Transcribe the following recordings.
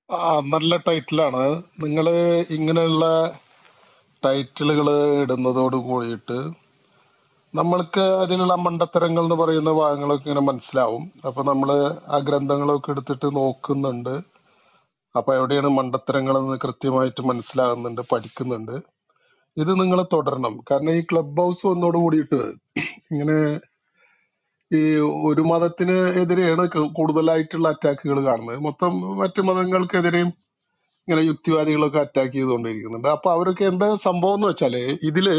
ആ നല്ല ടൈറ്റിലാണ് നിങ്ങള് ഇങ്ങനെയുള്ള ടൈറ്റിലുകൾ ഇടുന്നതോട് കൂടിയിട്ട് നമ്മൾക്ക് അതിലുള്ള മണ്ടത്തരങ്ങൾ എന്ന് പറയുന്ന ഭാഗങ്ങളൊക്കെ ഇങ്ങനെ മനസ്സിലാവും അപ്പൊ നമ്മള് ആ ഗ്രന്ഥങ്ങളൊക്കെ എടുത്തിട്ട് നോക്കുന്നുണ്ട് അപ്പൊ എവിടെയാണ് മണ്ടത്തരങ്ങൾ എന്ന് കൃത്യമായിട്ട് മനസ്സിലാകുന്നുണ്ട് പഠിക്കുന്നുണ്ട് ഇത് നിങ്ങൾ തുടരണം കാരണം ഈ ക്ലബ് ഹൗസ് വന്നോട് കൂടിയിട്ട് ഇങ്ങനെ ഈ ഒരു മതത്തിന് എതിരെയാണ് ക- കൂടുതലായിട്ടുള്ള അറ്റാക്കുകൾ കാണുന്നത് മൊത്തം മറ്റു മതങ്ങൾക്കെതിരെയും ഇങ്ങനെ യുക്തിവാദികളൊക്കെ അറ്റാക്ക് ചെയ്തുകൊണ്ടിരിക്കുന്നുണ്ട് അപ്പൊ അവരൊക്കെ എന്താ സംഭവം എന്ന് വെച്ചാല് ഇതില്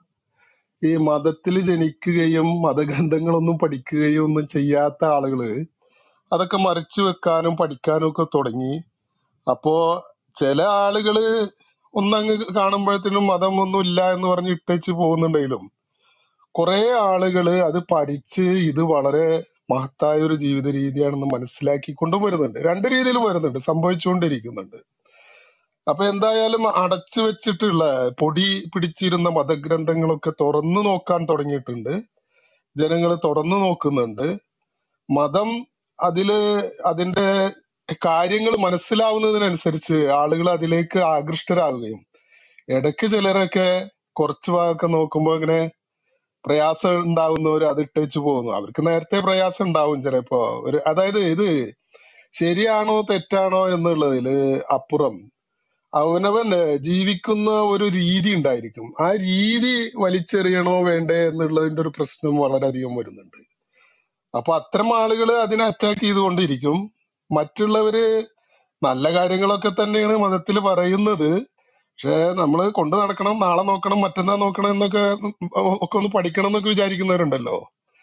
ഈ മതത്തിൽ ജനിക്കുകയും മതഗ്രന്ഥങ്ങളൊന്നും പഠിക്കുകയും ഒന്നും ചെയ്യാത്ത ആളുകള് അതൊക്കെ മറിച്ചു വെക്കാനും പഠിക്കാനും ഒക്കെ തുടങ്ങി അപ്പോ ചില ആളുകള് ഒന്നങ്ങ് കാണുമ്പോഴത്തേനും മതം ഒന്നും ഇല്ല എന്ന് പറഞ്ഞ് ഇട്ടേച്ച് പോകുന്നുണ്ടെങ്കിലും കുറെ ആളുകള് അത് പഠിച്ച് ഇത് വളരെ മഹത്തായ ഒരു ജീവിത രീതിയാണെന്ന് മനസ്സിലാക്കിക്കൊണ്ടും വരുന്നുണ്ട് രണ്ട് രീതിയിലും വരുന്നുണ്ട് സംഭവിച്ചുകൊണ്ടിരിക്കുന്നുണ്ട് അപ്പൊ എന്തായാലും അടച്ചു വെച്ചിട്ടുള്ള പൊടി പിടിച്ചിരുന്ന മതഗ്രന്ഥങ്ങളൊക്കെ തുറന്നു നോക്കാൻ തുടങ്ങിയിട്ടുണ്ട് ജനങ്ങൾ തുറന്നു നോക്കുന്നുണ്ട് മതം അതില് അതിന്റെ കാര്യങ്ങൾ മനസ്സിലാവുന്നതിനനുസരിച്ച് ആളുകൾ അതിലേക്ക് ആകൃഷ്ടരാകുകയും ഇടയ്ക്ക് ചിലരൊക്കെ കുറച്ച് ഭാഗമൊക്കെ നോക്കുമ്പോ ഇങ്ങനെ പ്രയാസം ഉണ്ടാവുന്നവർ അത് ഇട്ടേച്ച് പോകുന്നു അവർക്ക് നേരത്തെ പ്രയാസം ഉണ്ടാവും ചിലപ്പോ ഒരു അതായത് ഇത് ശരിയാണോ തെറ്റാണോ എന്നുള്ളതില് അപ്പുറം അവനവൻ ഏഹ്, ജീവിക്കുന്ന ഒരു രീതി ഉണ്ടായിരിക്കും ആ രീതി വലിച്ചെറിയണോ വേണ്ടേ എന്നുള്ളതിന്റെ ഒരു പ്രശ്നം വളരെയധികം വരുന്നുണ്ട് അപ്പൊ അത്തരം ആളുകൾ അതിനെ അറ്റാക്ക് ചെയ്തുകൊണ്ടിരിക്കും മറ്റുള്ളവര് നല്ല കാര്യങ്ങളൊക്കെ തന്നെയാണ് മതത്തിൽ പറയുന്നത് പക്ഷെ നമ്മൾ കൊണ്ടു നടക്കണം നാളെ നോക്കണം മറ്റന്നാൾ നോക്കണം എന്നൊക്കെ ഒക്കെ ഒന്ന് പഠിക്കണം എന്നൊക്കെ വിചാരിക്കുന്നവരുണ്ടല്ലോ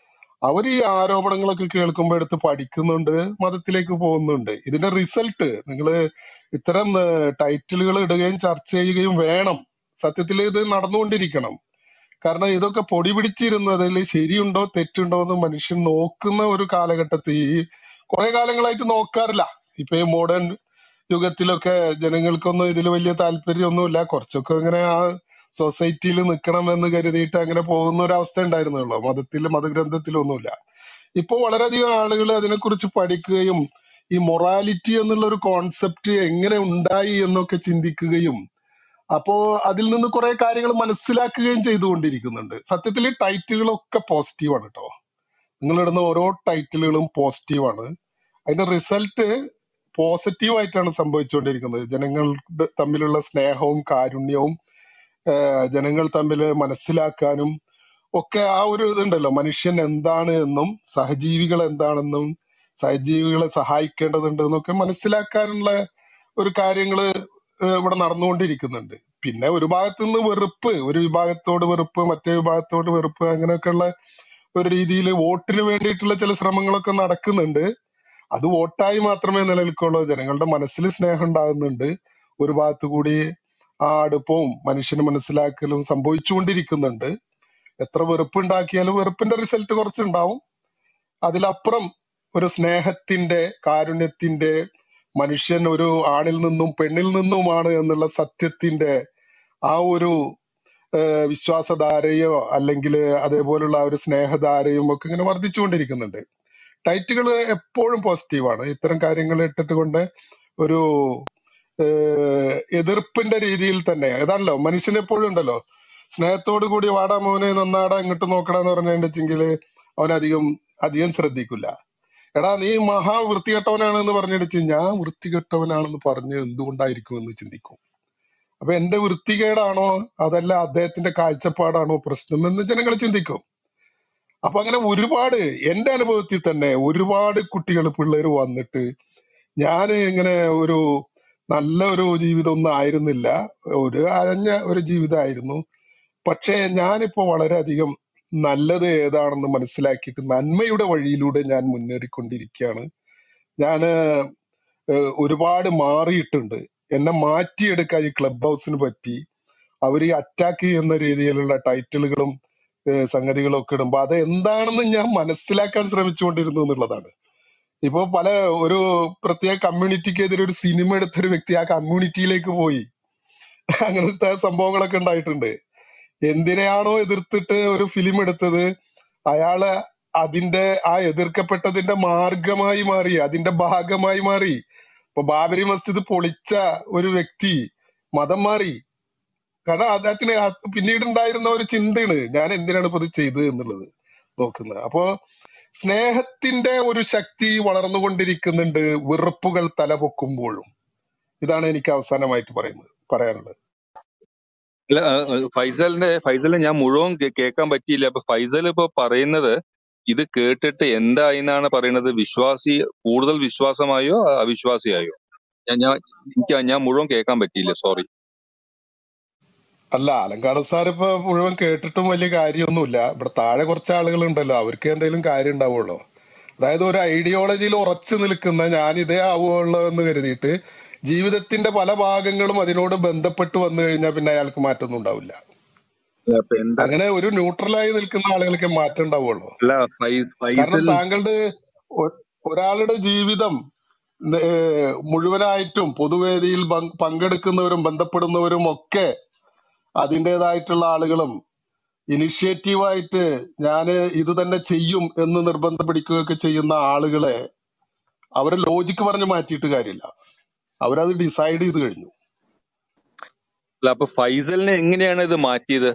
അവർ ഈ ആരോപണങ്ങളൊക്കെ കേൾക്കുമ്പോൾ എടുത്ത് പഠിക്കുന്നുണ്ട് മതത്തിലേക്ക് പോകുന്നുണ്ട് ഇതിന്റെ റിസൾട്ട് നിങ്ങൾ ഇത്തരം ടൈറ്റിലുകൾ ഇടുകയും ചർച്ച ചെയ്യുകയും വേണം സത്യത്തിൽ ഇത് നടന്നുകൊണ്ടിരിക്കണം കാരണം ഇതൊക്കെ പൊടി പിടിച്ചിരുന്നതിൽ ശരിയുണ്ടോ തെറ്റുണ്ടോ എന്ന് മനുഷ്യൻ നോക്കുന്ന ഒരു കാലഘട്ടത്തിൽ ഈ കുറെ കാലങ്ങളായിട്ട് നോക്കാറില്ല ഇപ്പൊ ഈ മോഡേൺ യുഗത്തിലൊക്കെ ജനങ്ങൾക്കൊന്നും ഇതിൽ വലിയ താല്പര്യമൊന്നുമില്ല കുറച്ചൊക്കെ ഇങ്ങനെ ആ സൊസൈറ്റിയിൽ നിൽക്കണം എന്ന് കരുതിയിട്ട് അങ്ങനെ പോകുന്ന ഒരു അവസ്ഥ ഉണ്ടായിരുന്നുള്ളൂ മതത്തിൽ മതഗ്രന്ഥത്തിലൊന്നുമില്ല ഇപ്പൊ വളരെയധികം ആളുകൾ അതിനെക്കുറിച്ച് പഠിക്കുകയും ഈ മൊറാലിറ്റി എന്നുള്ള ഒരു കോൺസെപ്റ്റ് എങ്ങനെ ഉണ്ടായി എന്നൊക്കെ ചിന്തിക്കുകയും അപ്പോ അതിൽ നിന്ന് കുറെ കാര്യങ്ങൾ മനസ്സിലാക്കുകയും ചെയ്തുകൊണ്ടിരിക്കുന്നുണ്ട് സത്യത്തിൽ ടൈറ്റിലുകളൊക്കെ പോസിറ്റീവാണ് കേട്ടോ നിങ്ങളിടുന്ന ഓരോ ടൈറ്റിലുകളും പോസിറ്റീവാണ് അതിന്റെ റിസൾട്ട് പോസിറ്റീവ് ആയിട്ടാണ് സംഭവിച്ചുകൊണ്ടിരിക്കുന്നത് ജനങ്ങൾ തമ്മിലുള്ള സ്നേഹവും കാരുണ്യവും ആഹ് ജനങ്ങൾ തമ്മിൽ മനസ്സിലാക്കാനും ഒക്കെ ആ ഒരു ഇതുണ്ടല്ലോ മനുഷ്യൻ എന്താണ് എന്നും സഹജീവികൾ എന്താണെന്നും സഹജീവികളെ സഹായിക്കേണ്ടതുണ്ട് എന്നൊക്കെ മനസ്സിലാക്കാനുള്ള ഒരു കാര്യങ്ങള് ഏഹ് ഇവിടെ നടന്നുകൊണ്ടിരിക്കുന്നുണ്ട് പിന്നെ ഒരു ഭാഗത്തു നിന്ന് വെറുപ്പ് ഒരു വിഭാഗത്തോട് വെറുപ്പ് മറ്റേ വിഭാഗത്തോട് വെറുപ്പ് അങ്ങനെയൊക്കെയുള്ള ഒരു രീതിയിൽ വോട്ടിന് വേണ്ടിയിട്ടുള്ള ചില ശ്രമങ്ങളൊക്കെ നടക്കുന്നുണ്ട് അത് വോട്ടായി മാത്രമേ നിലനിൽക്കുള്ളൂ ജനങ്ങളുടെ മനസ്സിൽ സ്നേഹം ഉണ്ടാകുന്നുണ്ട് ഒരു ഭാഗത്തു കൂടി ആ അടുപ്പവും മനുഷ്യന് മനസ്സിലാക്കലും സംഭവിച്ചുകൊണ്ടിരിക്കുന്നുണ്ട് എത്ര വെറുപ്പുണ്ടാക്കിയാലും വെറുപ്പിന്റെ റിസൾട്ട് കുറച്ചുണ്ടാവും അതിലപ്പുറം ഒരു സ്നേഹത്തിന്റെ കാരുണ്യത്തിന്റെ മനുഷ്യൻ ഒരു ആണിൽ നിന്നും പെണ്ണിൽ നിന്നുമാണ് എന്നുള്ള സത്യത്തിന്റെ ആ ഒരു ഏഹ് വിശ്വാസധാരയോ അല്ലെങ്കിൽ അതേപോലുള്ള ആ ഒരു സ്നേഹധാരയും ഒക്കെ ഇങ്ങനെ വർദ്ധിച്ചുകൊണ്ടിരിക്കുന്നുണ്ട് ടൈറ്റുകൾ എപ്പോഴും പോസിറ്റീവാണ് ഇത്തരം കാര്യങ്ങൾ ഇട്ടിട്ട് കൊണ്ട് ഒരു ഏഹ് എതിർപ്പിന്റെ രീതിയിൽ തന്നെ ഏതാണല്ലോ മനുഷ്യൻ എപ്പോഴും ഉണ്ടല്ലോ സ്നേഹത്തോടു കൂടി വാടാ മോനെ നന്നാടാ ഇങ്ങോട്ട് നോക്കടാ എന്ന് പറഞ്ഞിട്ടുണ്ടെങ്കിൽ അവൻ അധികം അധികം ശ്രദ്ധിക്കില്ല എടാ നീ മഹാ വൃത്തികെട്ടവനാണെന്ന് പറഞ്ഞിടിച്ച് ഞാൻ വൃത്തികെട്ടവനാണെന്ന് പറഞ്ഞ് എന്തുകൊണ്ടായിരിക്കും എന്ന് ചിന്തിക്കും അപ്പൊ എന്റെ വൃത്തികേടാണോ അതല്ല അദ്ദേഹത്തിന്റെ കാഴ്ചപ്പാടാണോ പ്രശ്നം എന്ന് ജനങ്ങൾ ചിന്തിക്കും അപ്പൊ അങ്ങനെ ഒരുപാട് എന്റെ അനുഭവത്തിൽ തന്നെ ഒരുപാട് കുട്ടികൾ പിള്ളേർ വന്നിട്ട് ഞാൻ ഇങ്ങനെ ഒരു നല്ല ഒരു ജീവിതം ഒന്നും ആയിരുന്നില്ല ഒരു അരഞ്ഞ ഒരു ജീവിതമായിരുന്നു പക്ഷേ ഞാനിപ്പോ വളരെയധികം നല്ലത് ഏതാണെന്ന് മനസ്സിലാക്കിയിട്ട് നന്മയുടെ വഴിയിലൂടെ ഞാൻ മുന്നേറിക്കൊണ്ടിരിക്കുകയാണ് ഞാൻ ഒരുപാട് മാറിയിട്ടുണ്ട് എന്നെ മാറ്റിയെടുക്കാൻ ഈ ക്ലബ് ഹൗസിന് പറ്റി അവർ ഈ അറ്റാക്ക് ചെയ്യുന്ന രീതിയിലുള്ള ടൈറ്റിലുകളും ഏഹ് സംഗതികളും ഒക്കെ ഇടുമ്പോ അത് എന്താണെന്ന് ഞാൻ മനസ്സിലാക്കാൻ ശ്രമിച്ചുകൊണ്ടിരുന്നു എന്നുള്ളതാണ് ഇപ്പൊ പല ഒരു പ്രത്യേക കമ്മ്യൂണിറ്റിക്കെതിരെ ഒരു സിനിമ എടുത്തൊരു വ്യക്തി ആ കമ്മ്യൂണിറ്റിയിലേക്ക് പോയി അങ്ങനത്തെ സംഭവങ്ങളൊക്കെ ഉണ്ടായിട്ടുണ്ട് എന്തിനെയാണോ എതിർത്തിട്ട് ഒരു ഫിലിം എടുത്തത് അയാള് അതിന്റെ ആ എതിർക്കപ്പെട്ടതിന്റെ മാർഗമായി മാറി അതിന്റെ ഭാഗമായി മാറി ഇപ്പൊ ബാബരി മസ്ജിദ് പൊളിച്ച ഒരു വ്യക്തി മതം മാറി കാരണം അദ്ദേഹത്തിന് ആ പിന്നീട് ഉണ്ടായിരുന്ന ഒരു ചിന്തയാണ് ഞാൻ എന്തിനാണ് ഇപ്പൊ ഇത് ചെയ്തത് എന്നുള്ളത് നോക്കുന്നത് അപ്പോ സ്നേഹത്തിന്റെ ഒരു ശക്തി വളർന്നുകൊണ്ടിരിക്കുന്നുണ്ട് വെറുപ്പുകൾ തലപൊക്കുമ്പോഴും ഇതാണ് എനിക്ക് അവസാനമായിട്ട് പറയുന്നത് പറയാനുള്ളത് അല്ല ആ, ആ, ഫൈസലിന്റെ ഫൈസലിനെ ഞാൻ മുഴുവൻ കേ- കേൾക്കാൻ പറ്റിയില്ല അപ്പൊ ഫൈസൽ ഇപ്പൊ പറയുന്നത് ഇത് കേട്ടിട്ട് എന്തായിന്നാണ് പറയുന്നത് വിശ്വാസി കൂടുതൽ വിശ്വാസമായോ അവിശ്വാസിയായോ ഞാൻ ഞാൻ എനിക്ക് ഞാൻ മുഴുവൻ കേൾക്കാൻ പറ്റിയില്ല സോറി അല്ല അലങ്കാട് സാർ ഇപ്പൊ മുഴുവൻ കേട്ടിട്ടും വലിയ കാര്യമൊന്നുമില്ല ഇവിടെ താഴെ കുറച്ച് ആളുകൾ ഉണ്ടല്ലോ അവർക്ക് എന്തെങ്കിലും കാര്യം ഉണ്ടാവുള്ളൂ അതായത് ഒരു ഐഡിയോളജിയിൽ ഉറച്ചു നിൽക്കുന്ന ഞാൻ ഇതേ ആവുള്ളൂ എന്ന് കരുതിയിട്ട് ജീവിതത്തിന്റെ പല ഭാഗങ്ങളും അതിനോട് ബന്ധപ്പെട്ട് വന്നു കഴിഞ്ഞാൽ പിന്നെ അയാൾക്ക് മാറ്റമൊന്നും ഉണ്ടാവില്ല അപ്പൊ എന്താ അങ്ങനെ ഒരു ന്യൂട്രലായി നിൽക്കുന്ന ആളുകൾക്ക് മാറ്റം ഉണ്ടാവുള്ളൂ അല്ല ഫൈ- കാരണം ഫൈസൽ താങ്കളുടെ ഒ- ഒരാളുടെ ജീവിതം ഏഹ് മുഴുവനായിട്ടും പൊതുവേദിയിൽ പങ്ക് പങ്കെടുക്കുന്നവരും ബന്ധപ്പെടുന്നവരും ഒക്കെ അതിൻ്റെതായിട്ടുള്ള ആളുകളും ഇനിഷ്യേറ്റീവായിട്ട് ഞാന് ഇത് തന്നെ ചെയ്യും എന്ന് നിർബന്ധം പിടിക്കുകയൊക്കെ ചെയ്യുന്ന ആളുകളെ അവരെ ലോജിക്ക് പറഞ്ഞ് മാറ്റിയിട്ട് കാര്യമില്ല അവരത് ഡിസൈഡ് ചെയ്ത് കഴിഞ്ഞു അല്ല അപ്പൊ ഫൈസലിനെ എങ്ങനെയാണ് ഇത് മാറ്റിയത്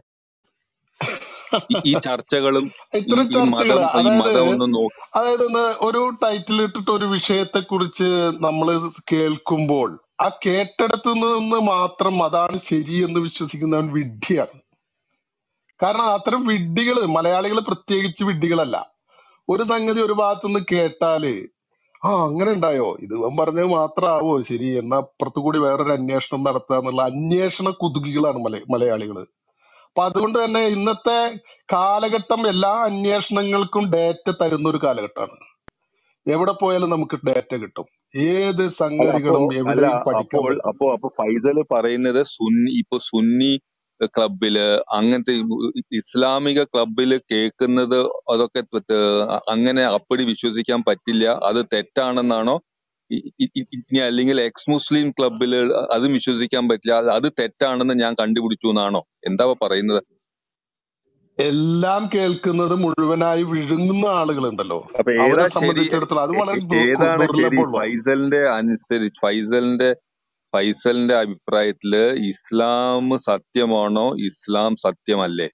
ഈ ഈ ചർച്ചകളും ഈ ഇത്തരം ഈ ചർച്ചകള് മതം ഈ അതായത് മതം ഒന്ന് നോക്കി അതായത് ഇന്ന് ഒരു ടൈറ്റിൽ ഇട്ടിട്ട് ഒരു വിഷയത്തെ കുറിച്ച് നമ്മൾ കേൾക്കുമ്പോൾ ആ കേട്ടിടത്ത് നിന്ന് മാത്രം അതാണ് ശരി എന്ന് വിശ്വസിക്കുന്നവൻ വിഡ്ഢിയാണ് കാരണം അത്തരം വിഡ്ഢികള് മലയാളികൾ പ്രത്യേകിച്ച് വിഡ്ഢികളല്ല ഒരു സംഗതി ഒരു ഭാഗത്തുനിന്ന് കേട്ടാല് ആ അങ്ങനെ ഉണ്ടായോ ഇത് ഇവൻ പറഞ്ഞത് മാത്രമാവോ ശരി എന്നാ അപ്പുറത്തു കൂടി വേറൊരു അന്വേഷണം നടത്തുക എന്നുള്ള അന്വേഷണ കുതുകികളാണ് മല മലയാളികള് അപ്പൊ അതുകൊണ്ട് തന്നെ ഇന്നത്തെ കാലഘട്ടം എല്ലാ അന്വേഷണങ്ങൾക്കും ഡേറ്റ തരുന്ന ഒരു കാലഘട്ടമാണ് എവിടെ പോയാലും നമുക്ക് ഡേറ്റ കിട്ടും ഏത് അല്ല അപ്പോ സംഗതികളും അല്ല എവിടെയും പഠിക്കാൻ അപ്പോൾ പറ്റും അപ്പോ അപ്പൊ ഫൈസൽ പറയുന്നത് സുന്നി ഇപ്പൊ സുന്നി ക്ലബില് അങ്ങനത്തെ ഈ ഇസ്ലാമിക ക്ലബില് കേൾക്കുന്നത് അതൊക്കെ ത- അങ്ങനെ അപ്പടി വിശ്വസിക്കാൻ പറ്റില്ല അത് തെറ്റാണെന്നാണോ ഇ- ഇ- ഇ- ഇനി അല്ലെങ്കിൽ എക്സ് മുസ്ലിം ക്ലബില് അതും വിശ്വസിക്കാൻ പറ്റില്ല അത് അത് തെറ്റാണെന്ന് ഞാൻ കണ്ടുപിടിച്ചു എന്നാണോ എന്താ പറയുന്നത് എല്ലാം കേൾക്കുന്നത് മുഴുവനായി വിഴുങ്ങുന്ന ആളുകളുണ്ടല്ലോ അപ്പൊ അവരെ ഏതാ ശരി സംബന്ധിച്ചിടത്തോളം അത് എ- വളരെ എ- ദു- ഏതാണ് ശരി ദുർലഭമുള്ളൂ ഫൈസലിന്റെ അനുസരിച്ച് ഫൈസലിന്റെ ഫൈസലിന്റെ അഭിപ്രായത്തില് ഇസ്ലാം സത്യമാണോ ഇസ്ലാം സത്യമല്ലേ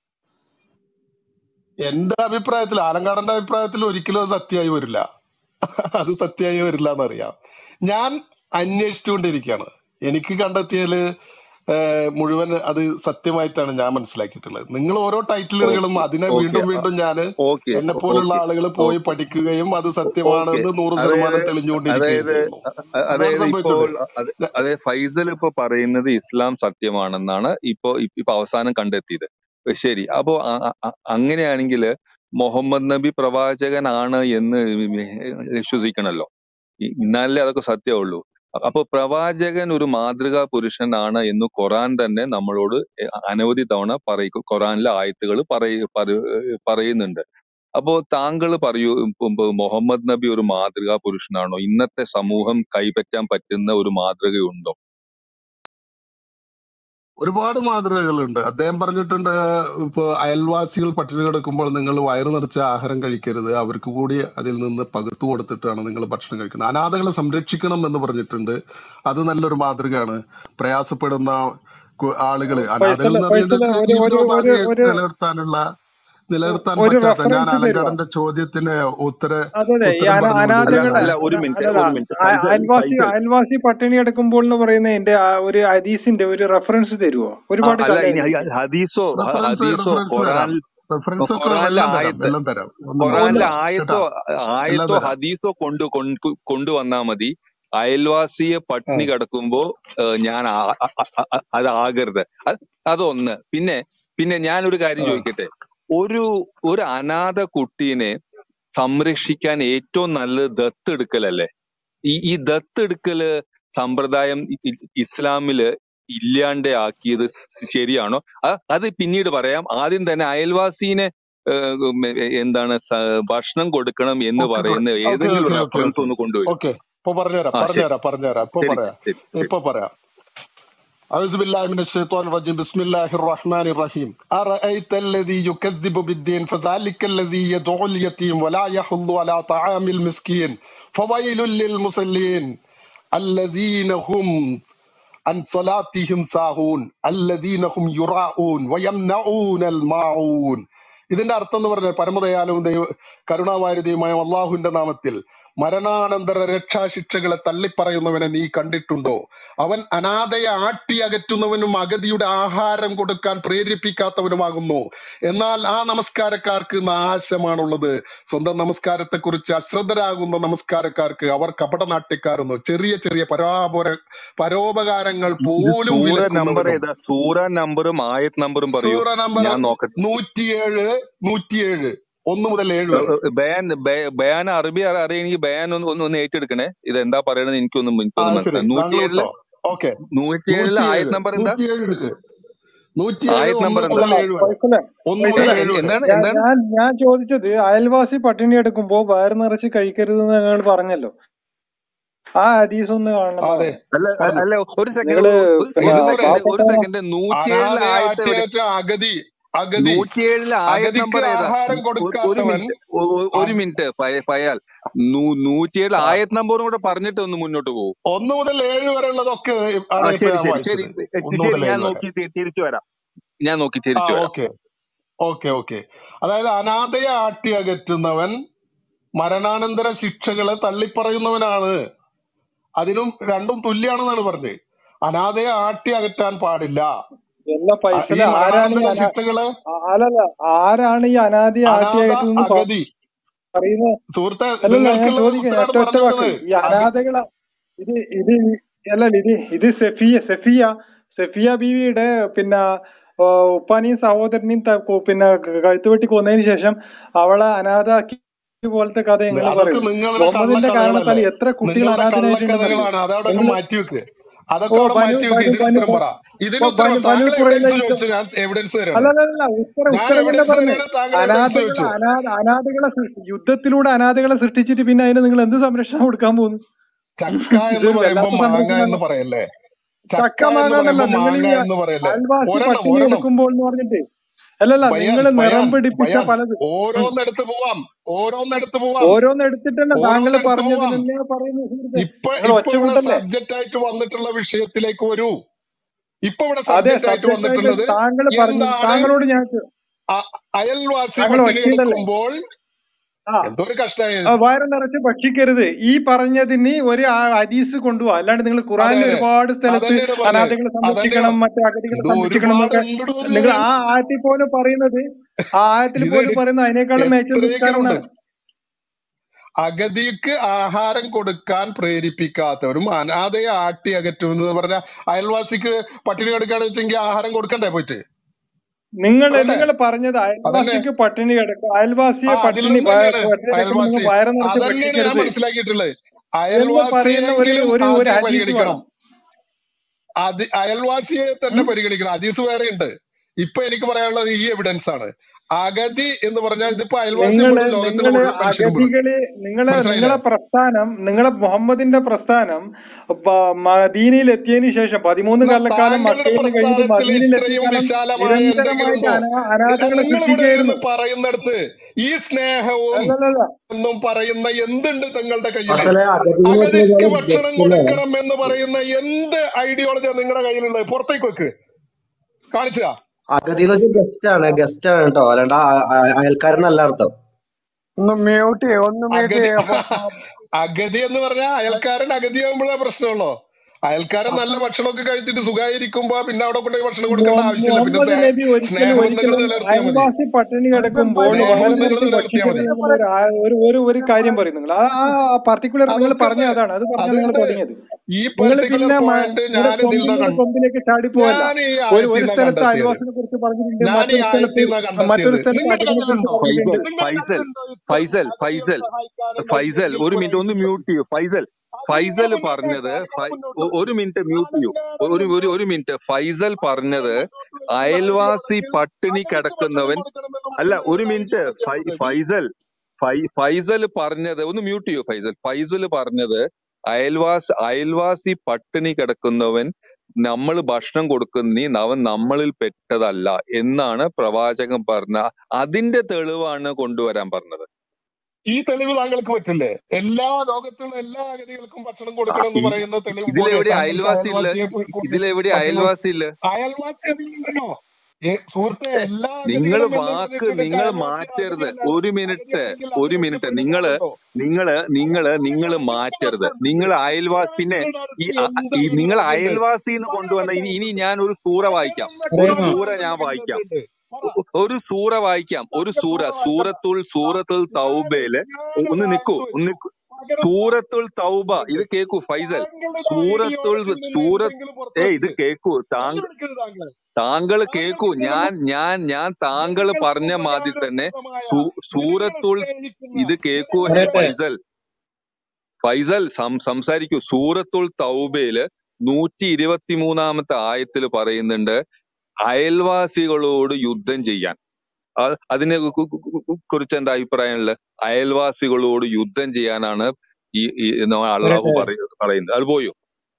എന്റെ അഭിപ്രായത്തിൽ ആലങ്കാടന്റെ അഭിപ്രായത്തിൽ ഒരിക്കലും അത് സത്യമായി വരില്ല അത് സത്യമായി വരില്ല എന്നറിയാം ഞാൻ അന്വേഷിച്ചുകൊണ്ടിരിക്കുകയാണ് എനിക്ക് കണ്ടെത്തിയാല് ഏഹ് മുഴുവൻ അത് സത്യമായിട്ടാണ് ഞാൻ മനസ്സിലാക്കിയിട്ടുള്ളത് നിങ്ങൾ ഓരോ ടൈറ്റിലുകളും ഓക്കെ അതിനെ ഓക്കെ വീണ്ടും വീണ്ടും ഞാൻ ഓക്കെ എന്നെ പോലുള്ള ഓക്കെ ആളുകൾ പോയി ഓക്കെ പഠിക്കുകയും അത് ഓക്കെ സത്യമാണെന്ന് നൂറ് അതായത് ശതമാനം തെളിഞ്ഞുകൊണ്ടിരിക്കുകയും അതായത് ചെയ്യുന്നു അ- അ- അതാണ് അതായത് ഇപ്പോൾ സംഭവിച്ചത് അത് ഞ- അതെ ഫൈസൽ ഇപ്പൊ പറയുന്നത് ഇസ്ലാം സത്യമാണെന്നാണ് ഇപ്പൊ ഇപ്പൊ അവസാനം കണ്ടെത്തിയത് ശരി അപ്പോ അ- അ- അ- അങ്ങനെയാണെങ്കിൽ മുഹമ്മദ് നബി പ്രവാചകനാണ് എന്ന് വിശ്വസിക്കണല്ലോ ഇ- എന്നാലേ അതൊക്കെ സത്യമുള്ളൂ അപ്പൊ പ്രവാചകൻ ഒരു മാതൃകാ പുരുഷനാണ് എന്ന് ഖുറാൻ തന്നെ നമ്മളോട് അനവധി തവണ പറയും ഖുറാനിലെ ആയത്തുകൾ പറയ പറ- പറയുന്നുണ്ട് അപ്പോ താങ്കൾ പറയൂ ഇപ്പൊ- ഇപ്പൊ മുഹമ്മദ് നബി ഒരു മാതൃകാ പുരുഷനാണോ ഇന്നത്തെ സമൂഹം കൈപ്പറ്റാൻ പറ്റുന്ന ഒരു മാതൃകയുണ്ടോ ഒരുപാട് മാതൃകകളുണ്ട് അദ്ദേഹം പറഞ്ഞിട്ടുണ്ട് ഇപ്പൊ അയൽവാസികൾ പട്ടിണി കിടക്കുമ്പോൾ നിങ്ങൾ വയറു നിറച്ച ആഹാരം കഴിക്കരുത് അവർക്ക് കൂടി അതിൽ നിന്ന് പകുത്തു കൊടുത്തിട്ടാണ് നിങ്ങൾ ഭക്ഷണം കഴിക്കുന്നത് അനാഥകളെ സംരക്ഷിക്കണം എന്ന് പറഞ്ഞിട്ടുണ്ട് അത് നല്ലൊരു മാതൃകയാണ് പ്രയാസപ്പെടുന്ന കു- ആളുകള് അനാഥകൾ ഫൈസല് എന്ന് പറയുന്നത് ഫൈസല് ഒരു ഒരു ഒരു ജീവിതോപാധി ഒരു നിലനിർത്താനുള്ള നിലനിർത്താൻ ഒരു പറ്റാത്ത ഞാൻ റെഫറൻസ് തരുമോ അലങ്കാടന്റെ ചോദ്യത്തിന് ഉത്തര അതെ അതെ ഈ ഉത്തരം അന പറഞ്ഞുകൊണ്ട് അല്ല അനാഥകളെ ഞാൻ അല്ല ഒരു അന- മിനിറ്റ് അല്ലല്ല ഒരു മിനിറ്റ് അ- ഫൈസൽ അയൽവാസി ഫൈസൽ അയൽവാസി പട്ടിണി കിടക്കുമ്പോൾ എന്ന് പറയുന്ന എന്റെ ആ ഒരു ഹദീസിന്റെ ഒരു റെഫറൻസ് തരുമോ ആ, ഒരുപാട് അല്ല ഇനി കഥയുണ്ട് ഹ- ഹദീസോ ഹ- റെഫറൻസ് ഹദീസോ റെഫറൻസ് തരാം ഖുറാനിൽ റെഫറൻസ് ഒക്കെ ഖുറാനിലെ എല്ലാം തരാം ആയത്ത് എല്ലാം തരാം ഒന്നും ഖുറാനിലെ പ്രശ്നമില്ല ആയത്തോ കേട്ടാ എല്ലാം ആയത്തോ തരാം ഹദീസോ കൊണ്ട് കൊണ്ട് കൊണ്ടുവന്നാ മതി അയൽവാസിയെ ആ പട്ടിണി കിടക്കുമ്പോ ഏഹ്, ഞാൻ ആ- അ- അ- അ- അതാകരുത് അത് അതൊന്ന് പിന്നെ പിന്നെ ഞാനൊരു കാര്യം ആ ചോദിക്കട്ടെ ഒരു ഒരു അനാഥ കുട്ടീനെ സംരക്ഷിക്കാൻ ഏറ്റവും നല്ലത് ദത്തെടുക്കലല്ലേ ഈ ഈ ദത്തെടുക്കല് സമ്പ്രദായം ഇ- ഇ- ഇസ്ലാമില് ഇല്ലാണ്ട് ആക്കിയത് ശരിയാണോ അ- അത് പിന്നീട് പറയാം ആദ്യം തന്നെ അയൽവാസീനെ ഏഹ്, ഉം, എ- എന്താണ് സ- ഭക്ഷണം കൊടുക്കണം എന്ന് ഓക്കെ പറയുന്ന ഓക്കെ ഏതെങ്കിലും ഓക്കെ ഓക്കെ റെഫറൻസ് ഓക്കെ ഒന്ന് കൊണ്ടുവരും ഓക്കെ ഇപ്പൊ പറഞ്ഞുതരാം ആ ശരി പറഞ്ഞുതരാം പറഞ്ഞുതരാം ഇപ്പൊ ശരി പറയാം ശരി ശരി ഇപ്പൊ പറയാം أعوذ بالله من الشيطان الرجيم بسم الله الرحمن الرحيم أرأيت الذي يكذب بالدين فذلك الذي يدعو اليتيم ولا يحض على طعام المسكين فويل للمصلين അല്ലദീനഹും അൻ സ്വലാത്തിഹിം സാഹൂൻ അല്ലദീനഹും യുറാഊൻ വയംനഊനൽ മാഊൻ ഇതിന്റെ അർത്ഥം എന്ന് പറഞ്ഞാൽ പരമദയാലവും ദൈവ കരുണാവാരിതയുമായ അള്ളാഹുവിന്റെ നാമത്തിൽ മരണാനന്തര രക്ഷാശിക്ഷകളെ തള്ളിപ്പറയുന്നവനെ നീ കണ്ടിട്ടുണ്ടോ അവൻ അനാഥയെ ആട്ടി അകറ്റുന്നവനും അഗതിയുടെ ആഹാരം കൊടുക്കാൻ പ്രേരിപ്പിക്കാത്തവനുമാകുന്നു എന്നാൽ ആ നമസ്കാരക്കാർക്ക് നാശമാണുള്ളത് സ്വന്തം നമസ്കാരത്തെക്കുറിച്ച് അശ്രദ്ധരാകുന്ന നമസ്കാരക്കാർക്ക് അവർ കപടനാട്യക്കാരെന്നോ ചെറിയ ചെറിയ പരാപര പരോപകാരങ്ങൾ ഇത് പോലും സൂറ നമ്പർ വിലക്കുന്നവനും ഏതാ സൂറ നമ്പറും ആയത് നമ്പറും പറയൂ സൂറ നമ്പർ ഞാൻ നോക്കട്ടെ നൂറ്റിയേഴ് നൂറ്റിയേഴ് ഒന്ന് മുതൽ ഏഴ് വരെ ബയാൻ ബയ- ബയാൻ അറബി അറി- അറിയെങ്കിൽ ബയാൻ ഒന്ന് ഒന്ന് ഒന്ന് ഏറ്റെടുക്കണേ ഇത് എന്താ പറയണത് എനിക്കൊന്നും ആ എനിക്കൊന്നും ശരി മനസ്സിലായി താങ്കൾ നൂറ്റിയേഴില് വിട്ടോ ഓക്കെ നൂറ്റിയേഴില് ആയത് നൂറ്റിയേഴ് നമ്പർ എന്താ നൂറ്റിയേഴ് എടുക്ക് നൂറ്റിയേഴ് ആയത് ഒന്ന് നമ്പർ എന്താ മുതൽ അല്ല ഏഴ് വരെ ഫൈസലെ ഒന്ന് ഏ, മുതൽ ഫൈസലെ ഏ, ഏഴ് വരെ എന്താണ് ഞാൻ എന്താണ് ഞാൻ ഞാൻ ചോദിച്ചത് അയൽവാസി പട്ടിണി എടുക്കുമ്പോ വയറ് നിറച്ച് കഴിക്കരുത് എന്ന് ഞങ്ങൾ പറഞ്ഞല്ലോ ആ ഹദീസ് ഒന്ന് കാണണം അതെ അല്ല അ- പറഞ്ഞു അല്ല ഒരു സെക്കൻഡ് നിങ്ങള് ഒരു പിന്നെ ഇത് സെക്കൻഡ് ഒരു പാവപ്പെട്ടവനെ സെക്കൻഡ് നൂറ്റിയേഴിലെ അനാഥയെ ആയത്ത് എവിടെ ആട്ടിയേറ്റ അഗതി അഗതി നൂറ്റിയേഴിലെ ആയത് അഗതിക്ക് നമ്പർ ഏതാ ആഹാരം ഒരു ഒരു കൊടുക്കാത്തവൻ മിനിറ്റ് ഒ- ഒ- ഒരു അ- മിനിറ്റ് ഫയ- ഫയാൽ നൂ- നൂറ്റിയേഴിലെ ആ ആയത് നമ്പറും കൂടെ പറഞ്ഞിട്ട് ഒന്ന് മുന്നോട്ട് പോകും ഒന്ന് മുതൽ ഏഴ് വരെ ഉള്ളതൊക്കെ ആ ആണ് ഇപ്പൊ ശരി ഞാൻ ശരി ശരി വായിച്ചത് ശരി ഒന്ന് ശരി മുതൽ ഞാൻ ഏഴ് വരെ നോക്കി തി- തിരിച്ചു വരാം ഞാൻ നോക്കി ആ തിരിച്ചു വരാം ഓക്കെ ഓക്കെ ഓക്കെ അതായത് അനാഥയെ ആട്ടി അകറ്റുന്നവൻ മരണാനന്തര ശിക്ഷകളെ തള്ളിപ്പറയുന്നവനാണ് അതിനും രണ്ടും തുല്യാണെന്നാണ് പറഞ്ഞത് അനാഥയെ ആട്ടി അകറ്റാൻ പാടില്ല എല്ലാ ആ, ഈ ഫൈസലെ ആരാണ് ഈ മരണാനന്തര അനാ ശിക്ഷകളെ ആ- അല്ലല്ല ആരാണ് ഈ അനാഥയെ അനാഥ ആട്ടിയകറ്റുന്നത് അഗതി പറയുന്നത് സുഹൃത്തെ അല്ലല്ല ഞാൻ നിങ്ങൾക്കുള്ള ചോദിക്കാം ഉത്തരമാണ് ഒറ്റ ഒറ്റ വാക്ക് പറഞ്ഞിട്ടുള്ളത് ഈ അഗ അനാഥകളെ ഇത് ഇത് അല്ലല്ല ഇത് ഇത് സെഫിയ സെഫിയ സെഫിയ ബീവിയുടെ പിന്നെ ആ, ഉപ്പാനെയും സഹോദരനെയും ത- കൊ- പിന്നെ കഴുത്ത് വെട്ടി കൊന്നതിന് ശേഷം അവളെ അനാഥാക്കി പോലത്തെ കഥ നി- എങ്ങനെ അതൊക്കെ പറയും നിങ്ങളുടെ മുഹമ്മദിന്റെ കാരണത്താൽ കള്ളക്കഥകളല്ലേ എത്ര കുട്ടികൾ നിങ്ങളുടെ അനാഥരായിട്ടുണ്ടെന്നറിയോ കള്ളക്കഥകളാണ് അതവിടെ നിങ്ങൾ മാറ്റിവെക്ക് അതൊക്കെ ഓ അവിടെ ബനു മാറ്റിവെക്ക് ബനു ഇതിന് ബനു ഉത്തരം പറ ഇതിന് ബ- ഉത്തരം ബനു പറ. ബനു താങ്കൾ കുറയിലെ എവിഡൻസ് ചോദിച്ചു ഞാൻ എവിഡൻസ് തരാണ് അല്ലല്ല ഉത്തരം ഞാൻ ഉത്തരം തന്നെ എവിഡൻസ് പറഞ്ഞു തരാണ് താങ്കൾ എവിഡൻസ് അനാഥകളെ ചോദിച്ചു അനാഥ അനാഥകളെ സൃഷ്ടി യുദ്ധത്തിലൂടെ അനാഥകളെ സൃഷ്ടിച്ചിട്ട് പിന്നെ അതിന് നിങ്ങൾ എന്ത് സംരക്ഷണം കൊടുക്കാൻ പോകുന്നു ചക്ക എന്ന് ഇതൊരു പറയുമ്പോ വല്ലാത്ത മാങ്ങ സംരക്ഷണമല്ല എന്ന് പറയല്ലേ ചക്ക ചക്ക എന്ന് മാങ്ങാന്നല്ല പറയുമ്പോ നിങ്ങൾ ഈ മാങ്ങ എന്ന് പറയല്ലേ അയൽവാസി ഒരെണ്ണം പട്ടിണി ഒരെണ്ണം എടുക്കുമ്പോൾ എന്ന് പറഞ്ഞിട്ട് അല്ലല്ല ബയാൻ നിങ്ങൾ നിറം ബയാൻ പിടിപ്പിച്ച ബയാൻ പലത് ഉം. ഓരോന്നെടുത്ത് പോവാം ഓരോന്നെടുത്ത് പോവാം ഓരോന്ന് എടുത്തിട്ടല്ല താങ്കൾ ഓരോന്നെടുത്ത് പറഞ്ഞത് പോവാം തന്നെയാ പറയുന്നത് സുഹൃത്തെ ഇപ്പൊ നിങ്ങൾ ഇപ്പൊ ഒറ്റ ഇവിടെ കൂട്ടല്ലേ സബ്ജക്റ്റ് ആയിട്ട് വന്നിട്ടുള്ള വിഷയത്തിലേക്ക് വരൂ ഇപ്പൊ ഇവിടെ അതെ സബ്ജക്റ്റ് ആയിട്ട് സബ്ജക്റ്റ് ആയിട്ട് വന്നിട്ടുള്ളത് താങ്കൾ പറഞ്ഞു എന്താണ് താങ്കളോട് ഞാൻ ചോ- അ- അയൽവാസി താങ്കൾ പട്ടിണി വക്കീലല്ലേ എടുക്കുമ്പോൾ ആ എന്തോ ഒരു കഷ്ടായത് ആ, വയറ് നിറച്ച് ഭക്ഷിക്കരുത് ഈ പറഞ്ഞതിന് ഒരു ആ- ഹദീസ് കൊണ്ടുപോവാ അല്ലാണ്ട് നിങ്ങൾ അതെ ഖുറാനിൽ അതെ ഒരുപാട് സ്ഥലത്ത് അതന്നെയാണ് പറഞ്ഞത് അനാഥകളെ അതന്നെയാണ് സംരക്ഷിക്കണം മറ്റു അഗതികളെ ഇത് സംരക്ഷിക്കണം ഒരുപാട് എന്നൊക്കെ ഉണ്ടോ നിങ്ങൾ ഇതില് ആ ആയത്തിൽ പോലും പറയുന്നത് ആ ആയത്തിൽ ഇത് പോലും പറയുന്നത് അതിനേക്കാളും മേച്ച എത്രയൊക്കെ നിസ്കാരം ഉണ്ട് എന്നാണ് അഗതിക്ക് ആഹാരം കൊടുക്കാൻ പ്രേരിപ്പിക്കാത്തവരും അനാഥയെ ആട്ടി അകറ്റുമെന്ന് പറഞ്ഞ അയൽവാസിക്ക് പട്ടിണി കൊടുക്കുകയാണെന്ന് വെച്ചെങ്കിൽ ആഹാരം കൊടുക്കണ്ടേ പോയിട്ട് നിങ്ങൾ വേണ്ടേ നിങ്ങൾ പറഞ്ഞത് അതന്നെ അയൽവാസിക്ക് പട്ടിണി കിടക്കും ആ അയൽവാസിയെ അതിൽ പട്ടിണി നിന്ന് വയ- തന്നെയാണ് പട്ടിണി കിടക്കുമ്പോൾ അയൽവാസി നിങ്ങൾ വയറ് നിറച്ച് അതന്നെയാണ് ഞാൻ ഭക്ഷിക്കരുത് മനസ്സിലാക്കിയിട്ടുള്ളത് എന്ന് പറയുന്ന ഒരു അയൽവാസിയെങ്കിലും ഒരു ഒരു ആദ്യം ഹദീസ് പരിഗണിക്കണം വേണം അത് അയൽവാസിയെ തന്നെ ഉം? പരിഗണിക്കണം ഹദീസ് വേറെ ഉണ്ട് ഇപ്പൊ എനിക്ക് പറയാനുള്ളത് ഈ എവിഡൻസ് ആണ് അഗതി എന്ന് പറഞ്ഞാൽ ഇതിപ്പോ അയൽവാസി നിങ്ങള് പെടും ലോകത്തിലെ നിങ്ങള് മുഴുവൻ മനുഷ്യരും പെടും അഗതികളെ നിങ്ങളെ മനസ്സിലായില്ലേ നിങ്ങളെ പ്രസ്ഥാനം നിങ്ങളെ മുഹമ്മദിന്റെ പ്രസ്ഥാനം പ- മദീനയിൽ എത്തിയതിനു ശേഷം പതിമൂന്ന് എന്നാ കൊല്ലക്കാലം താങ്കളുടെ മക്കയിൽ നിന്ന് കഴിഞ്ഞിട്ട് പ്രസ്ഥാനത്തിൽ മദീനയിൽ ഇത്രയും എത്തിക്കാലം വിശാലമായ എന്തെങ്കിലും നിരന്തരമായിട്ട് ഉണ്ടോ അനാ ഇല്ല അനാഥകളെ നിങ്ങൾ ഇവിടെ സൃഷ്ടിക്കുകയായിരുന്നു ഇരുന്ന് പറയുന്നിടത്ത് ഈ സ്നേഹവും അല്ലല്ല എന്നും പറയുന്ന എന്തുണ്ട് തങ്ങളുടെ കയ്യില് അസലെ അഗതിന്ന് അഗതിക്ക് വെച്ചാൽ ഭക്ഷണം ഗസ്റ്റല്ലേ കൊടുക്കണം എന്ന് പറയുന്ന എന്ത് ഐഡിയോളജിയാണ് നിങ്ങളുടെ കയ്യിലുള്ളത് പുറത്തേക്ക് വെക്ക് കാണിച്ചാ അഗതി എന്ന് വെച്ചാൽ ഗസ്റ്റ് ആണ് ഗസ്റ്റ് ആണ് കേട്ടോ അല്ലാണ്ട് ആ- ആ- അയൽക്കാരനല്ല അർത്ഥം ഒന്ന് മ്യൂട്ട് ചെയ്യ് ഒന്ന് മ്യൂട്ട് അഗതി ചെയ്യ അപ്പൊ അഗതി എന്ന് പറഞ്ഞാൽ അയൽക്കാരൻ അഗതിയാകുമ്പോഴേ പ്രശ്നമുള്ളൂ അയൽക്കാരൻ നല്ല ഭക്ഷണമൊക്കെ കഴിച്ചിട്ട് സുഖമായിരിക്കുമ്പോ പിന്നെ അവിടെ കൊണ്ടുപോയി ഭക്ഷണം കൊടുക്കേണ്ട മുഹ- ആവശ്യമില്ല പിന്നെ മുഹമ്മദ് സ്നേഹ നബി ഒരിക്കലും സ്നേഹബന്ധങ്ങൾ ഒരിക്കലും നിലനിർത്തിയാൽ മതി അയൽവാസി പട്ടിണി കിടക്കുമ്പോൾ ഫൈസൽ വയറ് സ്നേഹബന്ധങ്ങൾ നിറച്ച് നിലനിർത്തിയാൽ ഭക്ഷിക്കരുത് മതി എന്നുള്ള ഒരു ആ- ഒരു ഒരു ഒരു കാര്യം പറയും നിങ്ങൾ ആ പർട്ടിക്കുലർ നിങ്ങൾ അതൊക്കെ പറഞ്ഞ ഉണ്ട് അതാണ് അത് പറഞ്ഞാണ് നിങ്ങൾ അതുണ്ട് തുടങ്ങിയത് ഈ നിങ്ങൾ പർട്ടിക്കുലർ പിന്നെ മ- പോയിന്റ് നിങ്ങളുടെ ഞാൻ ഇതിൽ കൊമ്പിൽ നിന്നാ നിന്ന് കണ്ടു കൊമ്പിലേക്ക് ചാടി പോവല്ല ഞാൻ ഈ ഒരു ആയത്തിൽ ഒരു നിന്നാ സ്ഥലത്ത് കണ്ടെത്തിയത് അയൽവാസിനെ കുറിച്ച് പറഞ്ഞിട്ടുണ്ട് ഞാൻ മറ്റൊരു ഈ സ്ഥലത്ത് ആയത്തിൽ നിന്നാ മറ്റൊരു കണ്ടെത്തിയത് സ്ഥലത്ത് നിങ്ങളുടെ അഗതിനെ കുറിച്ച് കയ്യിലുണ്ടോ പറഞ്ഞിട്ടുണ്ട് ഫൈസൽ നിങ്ങളുടെ ഫൈസൽ കയ്യിലുണ്ടോ ഇത്ര ഫൈസൽ അഗതിയെ ഫൈസൽ സഹായിക്കാനുള്ള ഫൈസൽ ഈ ഒരു മിനിറ്റ് ഒന്ന് ക്വാളിറ്റീസ് മ്യൂട്ട് ചെയ്യൂ ഫൈസൽ അത് ഫൈസൽ നിങ്ങൾ മുന്നോട്ട് പറഞ്ഞത് വെക്കുക നിങ്ങൾ ഫൈ- മുന്നോട്ട് ഒ- വെക്കുക ഒരു മിനിറ്റ് മ്യൂട്ട് ചെയ്യൂ ഞാനില്ലാതെ ഒരു ഒരു മുന്നോട്ട് ഒരു മിനിറ്റ് ഫൈസൽ നിങ്ങൾ പറഞ്ഞത് മുന്നോട്ട് വെക്കുക അയൽവാസി അഗതിയാണെങ്കിൽ പട്ടിണി അഗതിക്ക് ഭക്ഷണം കിടക്കുന്നവൻ കൊടുക്കണമെന്ന് അല്ല പറയുന്ന ഒരു ഒരു മിനിറ്റ് ഐഡിയോളജിയാണ് ഫൈ ഉള്ളത് ഫൈസൽ ഫൈ ഫൈസൽ പറഞ്ഞത് ഒന്ന് മ്യൂട്ട് ചെയ്യൂ ഫൈസൽ ഫൈസൽ പറഞ്ഞത് അയൽവാസി അയൽവാസി പട്ടിണി കിടക്കുന്നവൻ നമ്മൾ ഭക്ഷണം കൊടുക്കുന്നീ അവൻ നമ്മളിൽ പെട്ടതല്ല എന്നാണ് പ്രവാചകൻ പറഞ്ഞ അതിന്റെ തെളിവാണ് കൊണ്ടുവരാൻ പറഞ്ഞത് ഈ തെളിവ് താങ്കൾക്ക് പറ്റില്ലേ എല്ലാ ലോകത്തുള്ള എല്ലാ അഗതികൾക്കും ഭക്ഷണം കൊടുക്കണം എന്ന് ഇ- പറയുന്ന തെളിവ് പോലെ ഇതിലെവിടെ താങ്കൾക്ക് അയൽവാസി ഇല്ല അയൽവാസിയെ പോയി കൊണ്ട് ഇതിലെവിടെ ഭക്ഷണം അയൽവാസി ഇല്ല അയൽവാസി അതിലുണ്ടല്ലോ ഏ, സുഹൃത്തെ എല്ലാ നിങ്ങൾ അഗതികളും എന്ന് വാക്ക് പറഞ്ഞിട്ടുണ്ടെങ്കിൽ നിങ്ങൾ അയൽവാസി മാറ്റരുത് അഗതിയല്ല ഒരു അഗതി മിനിറ്റ് ഉണ്ടെങ്കിൽ ഒരു അതിനെ മിനിറ്റ് പിന്നെ നിങ്ങള് പെണ്ണുങ്ങളുണ്ടോ നിങ്ങള് നിങ്ങള് നിങ്ങള് നിങ്ങൾ മാറ്റരുത് നടത്തുന്നത് നിങ്ങൾ അയൽവാസി പിന്നെ നിങ്ങളുടെ ഈ അടുത്ത് അ- അ- എന്ത് ഈ നിങ്ങൾ എവിഡൻസ് ഉണ്ട് അയൽവാസിന്ന് പറയാൻ കൊണ്ടുവന്ന ഇനി പറ്റുമോ ഇനി ഞാൻ ഒരു സൂറ വായിക്കാം പറയുന്ന ഒരു പ്രേമ സൂറ ഖുർആനിൽ ഞാൻ എന്തെങ്കിലും വായിക്കാം തെളിവുണ്ട് പറ ഒ- ഒരു സൂറ വായിക്കാം ഒരു താങ്കൾ സൂറ സൂറ വായിക്കണ്ട സൂറത്തുൽ ആ, സൂറത്തുൽ ഞാൻ തൗബയില് ഞാൻ ഒന്ന് അത് നിക്കൂ ആയത്ത് ഒന്ന് വെച്ചു നിക്കൂ പകരം സൂറത്തുൽ തൗബ ഉണ്ട് ഇത് കേക്കൂ ഫൈസൽ താങ്കളുടെ സൂറത്തുൽ ഐഡിയോളജിയിൽ നിന്ന് സൂറത്ത് എന്തെങ്കിലും പുറത്തു ഏ ഇത് വെച്ച് കേക്കൂ എന്ത് താങ്കൾ വിളിക്കുന്നത് താങ്കൾ താങ്കൾ താങ്കൾ കേക്കൂ ഇതിന് ഞാൻ ഞാൻ ഞാൻ താങ്കൾ ജനങ്ങൾക്ക് പറഞ്ഞ മാതിരി തന്നെ ഉപകാരപ്രദമായ സൂ- ജനങ്ങളെ സൂറത്തുൽ സ്നേഹിക്കുന്ന ഇത് കേക്കൂ പറയട്ടെ ഫൈസൽ ഫൈസൽ സം സംസാരിക്കൂ സൂറത്തുൽ തൗബയില് നൂറ്റി ഇരുപത്തി മൂന്നാമത്തെ ആയത്തിൽ പറയുന്നുണ്ട് അയൽവാസികളോട് യുദ്ധം ചെയ്യാൻ അ- അതിനെ കു- കു- കു- കു- കുറിച്ച് എന്താ അഭിപ്രായമുള്ളത് അയൽവാസികളോട് യുദ്ധം ചെയ്യാനാണ് ഈ ഈ നമ്മ അള്ളാഹു പറയട്ടെ പറയ- പറയുന്നത് അത് പോയോ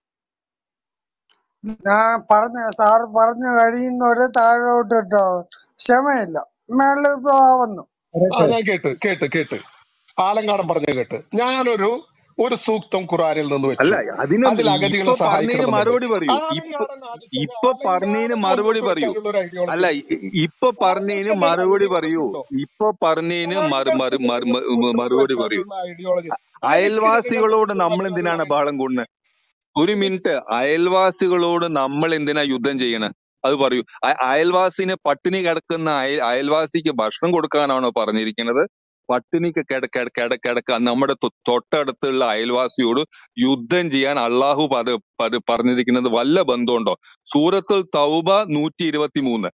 ഞാൻ പറഞ്ഞ സാറ് പറഞ്ഞു കഴിയുന്നവരെ താഴോട്ട് ഇട്ടോ ക്ഷമയില്ല മേളിൽ ഇപ്പൊ വന്നു ആ പറയട്ടെ ഞാൻ കേട്ട് കേട്ട് കേട്ട് ആലങ്കാടൻ പറഞ്ഞ കേട്ട് ഞാനൊരു ഒരു സൂക്തം ഖുറാനിൽ നിന്ന് അല്ല വെച്ചു അതിന് അതിൽ ഇപ്പൊ അഗതികളെ പറഞ്ഞതിന് സഹായിക്കണമെന്നുണ്ട് മറുപടി പറയൂ ഇപ്പൊ ആലങ്കാടൻ ആദ്യത്തെ ഇപ്പൊ പറഞ്ഞതിന് ആലങ്കാടൻ മറുപടി മുന്നോട്ട് പറയൂ വെക്കാനുള്ള ഒരു ഐഡിയോളജി അല്ല ഉണ്ട് ഇ- ഇപ്പൊ പറഞ്ഞതിന് താങ്കൾക്ക് മറുപടി എന്തെങ്കിലും പറയൂ ഐഡിയോളജി ഉണ്ടോ ഇപ്പൊ പറഞ്ഞതിന് മറു മറു താങ്കൾക്ക് മറു എന്തെങ്കിലും മ- മുന്നോട്ട് മറുപടി പറയൂ വെക്കാനുള്ള ഐഡിയോളജി എനിക്ക് ജനങ്ങളുടെ അയൽവാസികളോട് മുന്നിൽ നമ്മൾ വെക്കാനുള്ള എന്തിനാണ് ഒരു ബഹളം കൂടുന്നത് ഒരു മിനിറ്റ് അയൽവാസികളോട് നമ്മൾ എന്തിനാ യുദ്ധം ചെയ്യണേ അത് പറയൂ അ- അയൽവാസിന് പട്ടിണി കിടക്കുന്ന അയൽ അയൽവാസിക്ക് ഭക്ഷണം കൊടുക്കാനാണോ പറഞ്ഞിരിക്കുന്നത് പട്ടിണിക്ക് കിട കിട കിട കിടക്കാൻ നമ്മുടെ തൊ- തൊട്ടടുത്തുള്ള അയൽവാസിയോട് യുദ്ധം ചെയ്യാൻ അള്ളാഹു പത് പത് പറഞ്ഞിരിക്കുന്നത് വല്ല ബന്ധമുണ്ടോ സൂറത്തുൽ തൗബ നൂറ്റി ഇരുപത്തി മൂന്ന്